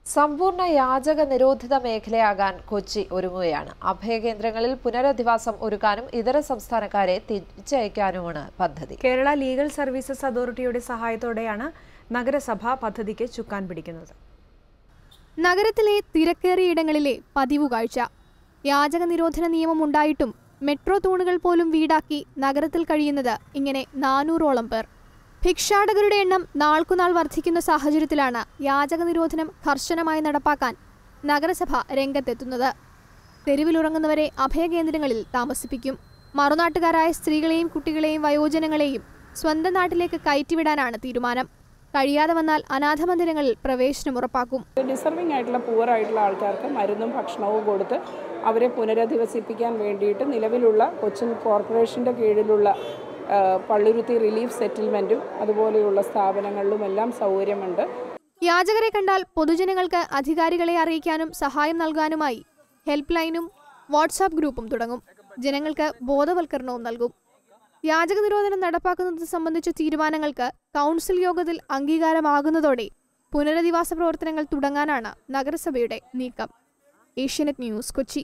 സമ്പൂർണ്ണ യാചക നിരോധിത മേഖലയാകാൻ കൊച്ചി ഒരുങ്ങുകയാണ് അഭയകേന്ദ്രങ്ങളിൽ പുനരധിവാസം ഒരുക്കാനും ഇതര സംസ്ഥാനക്കാരെ തിരിച്ചയക്കാനുമാണ് പദ്ധതി കേരള ലീഗൽ സർവീസസ് അതോറിറ്റിയുടെ സഹായത്തോടെയാണ് നഗരസഭ പദ്ധതിക്ക് ചുക്കാൻ പിടിക്കുന്നത് നഗരത്തിലെ തിരക്കേറിയ ഇടങ്ങളിലെ പതിവു കാഴ്ച യാചക നിരോധന നിയമം ഉണ്ടായിട്ടും മെട്രോ തൂണുകൾ പോലും വീടാക്കി നഗരത്തിൽ കഴിയുന്നത് ഇങ്ങനെ നാനൂറോളം പേർ ഭിക്ഷാടകരുടെ എണ്ണം നാൾക്കുനാൾ വർദ്ധിക്കുന്ന സാഹചര്യത്തിലാണ് യാചക നിരോധനം കർശനമായി നടപ്പാക്കാൻ നഗരസഭ രംഗത്തെത്തുന്നത് തെരുവിലുറങ്ങുന്നവരെ അഭയകേന്ദ്രങ്ങളിൽ താമസിപ്പിക്കും മറുനാട്ടുകാരായ സ്ത്രീകളെയും കുട്ടികളെയും വയോജനങ്ങളെയും സ്വന്തം നാട്ടിലേക്ക് കയറ്റിവിടാനാണ് തീരുമാനം കഴിയാതെ വന്നാൽ അനാഥമന്ദിരങ്ങളിൽ പ്രവേശനം ഉറപ്പാക്കും ഡിസർവിംഗ് ആയിട്ടുള്ള പുവർ ആയിട്ടുള്ള ആൾക്കാർക്ക് മരുന്നും ഭക്ഷണവും കൊടുത്ത് അവരെ പുനരധിവസിപ്പിക്കാൻ വേണ്ടിയിട്ട് നിലവിലുള്ള കൊച്ചിൻ കോർപ്പറേഷൻ്റെ കീഴിലുള്ള ആ, പള്ളുരുത്തി റിലീഫ് സെറ്റിൽമെൻറ്റും അതുപോലെയുള്ള സ്ഥാപനങ്ങളിലുമെല്ലാം സൗകര്യമുണ്ട് യാചകരെ കണ്ടാൽ പൊതുജനങ്ങൾക്ക് അധികാരികളെ അറിയിക്കാനും സഹായം നൽകാനുമായി ഹെൽപ്പ് ലൈനും വാട്സാപ്പ് ഗ്രൂപ്പും തുടങ്ങും ജനങ്ങൾക്ക് ബോധവൽക്കരണവും നൽകും യാചക നിരോധനം നടപ്പാക്കുന്നത് സംബന്ധിച്ച തീരുമാനങ്ങൾക്ക് കൗൺസിൽ യോഗത്തിൽ അംഗീകാരമാകുന്നതോടെ പുനരധിവാസ പ്രവർത്തനങ്ങൾ തുടങ്ങാനാണ് നഗരസഭയുടെ നീക്കം ഏഷ്യാനെറ്റ് ന്യൂസ് കൊച്ചി